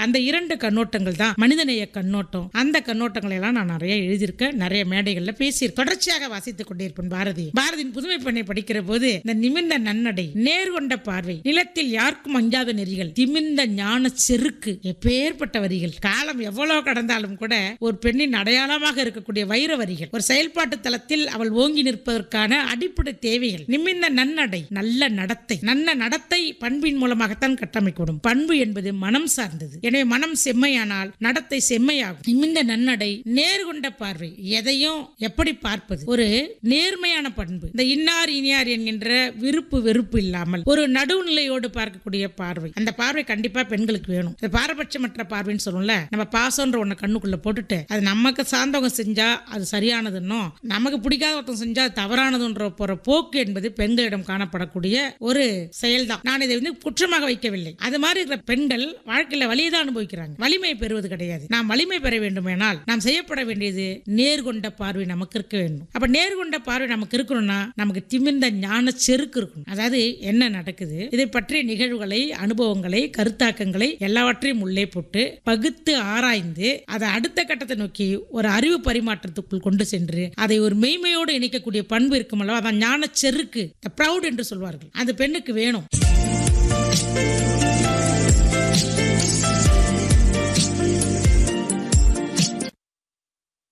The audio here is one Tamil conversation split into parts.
அந்த இரண்டு கண்ணோட்டங்கள் தான் மனிதநேய கண்ணோட்டம் அந்த கண்ணோட்டங்களை எல்லாம் நான் நிறைய எழுதியிருக்கேன் நிறைய மேடைகள்ல பேசியிருக்கேன் தொடர்ச்சியாக வாசித்துக் கொண்டிருப்பேன் பாரதி பாரதியின் புதுமை பெண்ணை படிக்கிற போது இந்த நிமிர்ந்த நன்னடை நேர்கொண்ட பார்வை நிலத்தில் யாருக்கும் அஞ்சாத நெறிகள் திமிர்ந்த ஞான செருக்கு எப்பேற்பட்ட வரிகள் காலம் எவ்வளவு கடந்தாலும் கூட ஒரு பெண்ணின் அடையாளமாக இருக்கக்கூடிய வைர வரிகள் ஒரு செயல்பாட்டு தளத்தில் அவள் ஓங்கி நிற்பதற்கான அடிப்படை தேவைகள் நிமிர்ந்த நன்னடை நல்ல நடத்தை நல்ல நடத்தை பண்பின் மூலமாகத்தான் கட்டமைக்கப்படும் பண்பு என்பது மனம் சார்ந்தது எனவே மனம் செம்மையானால் நடத்தை செம்மையாகும் நிமிர்ந்த நன்னடை நேர்கொண்ட பார்வை எதையும் எப்படி பார்ப்பது ஒரு நேர்மையான பண்பு இந்த இன்னார் இனியார் என்கின்ற விருப்பு வெறுப்பு இல்லாமல் ஒரு நடுவுநிலையோடு பார்க்கக்கூடிய பார்வை அந்த பார்வை கண்டிப்பா பெண்களுக்கு வேணும் இந்த பாரபட்சமற்ற பார்வைன்னு சொல்லும்ல நம்ம பாசம்ன்ற ஒண்ணு கண்ணுக்குள்ள போட்டுட்டு அது நமக்கு சார்ந்தவங்க செஞ்சா அது சரியானதுன்னும் நமக்கு பிடிக்காத ஒருத்தன் செஞ்சா அது தவறானதுன்ற போற போக்கு என்பது பெண்களிடம் காணப்படக்கூடிய ஒரு செயல்தான் நான் இதை வந்து குற்றமாக வைக்கவில்லை அது மாதிரி இருக்கிற பெண்கள் வாழ்க்கையில வலியை தான் அனுபவிக்கிறாங்க வலிமை பெறுவது கிடையாது நாம் வலிமை பெற வேண்டுமானால் நாம் செய்யப்பட வேண்டியது நேர்கொண்ட பார்வை நமக்கு இருக்க வேண்டும் அப்ப நேர்கொண்ட பார்வை நமக்கு இருக்கணும்னா நமக்கு திமிர்ந்த ஞான செருக்கு இருக்கணும் அதாவது என்ன நடக்குது இதை பற்றிய நிகழ்வுகளை அனுபவங்களை கருத்தாக்கங்களை எல்லாவற்றையும் உள்ளே போட்டு பகுத்து ஆராய்ந்து அதை அடுத்த கட்டத்தை நோக்கி ஒரு அறிவு பரிமாற்றத்துக்குள் கொண்டு சென்று அதை ஒரு மெய்மையோடு இணைக்கக்கூடிய பண்பு இருக்கும் அல்லவா அதான் ஞான செருக்கு ப்ரௌட் என்று சொல்வார்கள் அது பெண்ணுக்கு வேணும்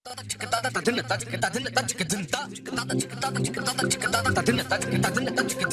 ததின்ன ததின்ன ததின்ன ததின்ன ததின்ன ததின்ன ததின்ன ததின்ன ததின்ன